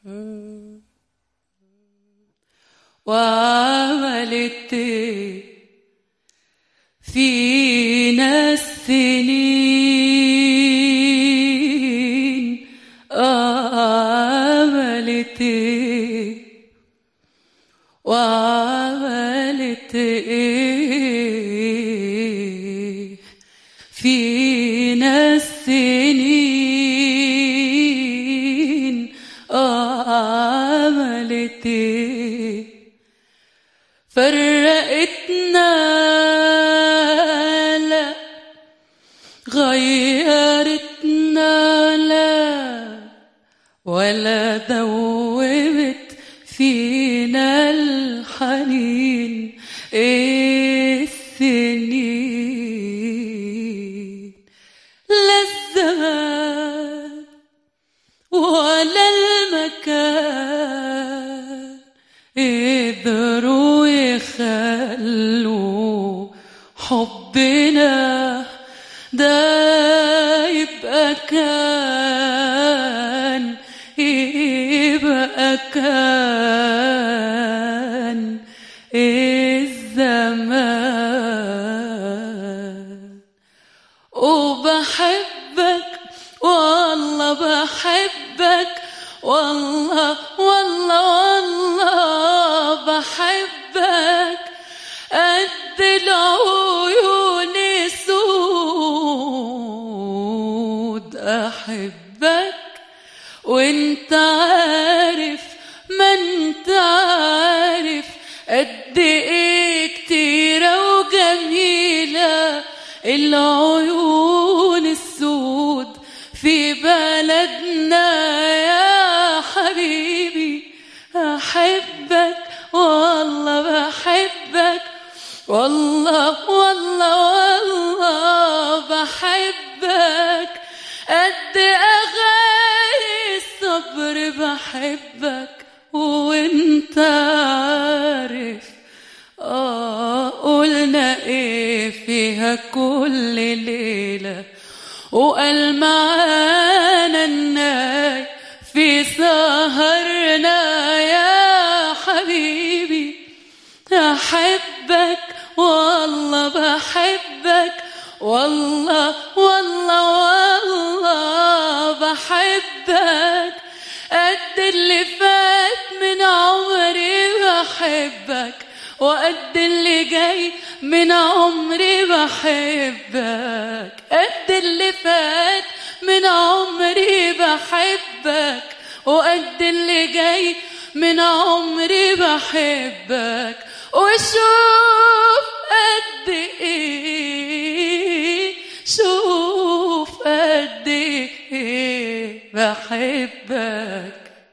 وعملت فينا السنين عملت وعملت ايه فينا السنين عملت ايه فرقتنا لا غيرتنا لا ولا دوبت فينا الحنين إيه السنين لا الزمان ولا المكان قدروا يخلوا حبنا ده يبقى كان يبقى كان الزمان وبحبك والله بحبك والله والله والله بحبك قد العيون سود أحبك وانت عارف ما انت عارف قد ايه كتيرة وجميلة العيون السود في بلدنا يا حبيبي أحبك والله بحبك والله والله والله بحبك قد أغاني الصبر بحبك وانت عارف آه قلنا ايه فيها كل ليلة وقال معانا الناي في سهرنا يا حبيبي أحبك والله بحبك والله والله والله بحبك قد اللي فات من عمري بحبك وقد اللي جاي من عمري بحبك قد اللي فات من عمري بحبك وقد اللي جاي من عمري بحبك وشوف قد ايه شوف قد ايه بحبك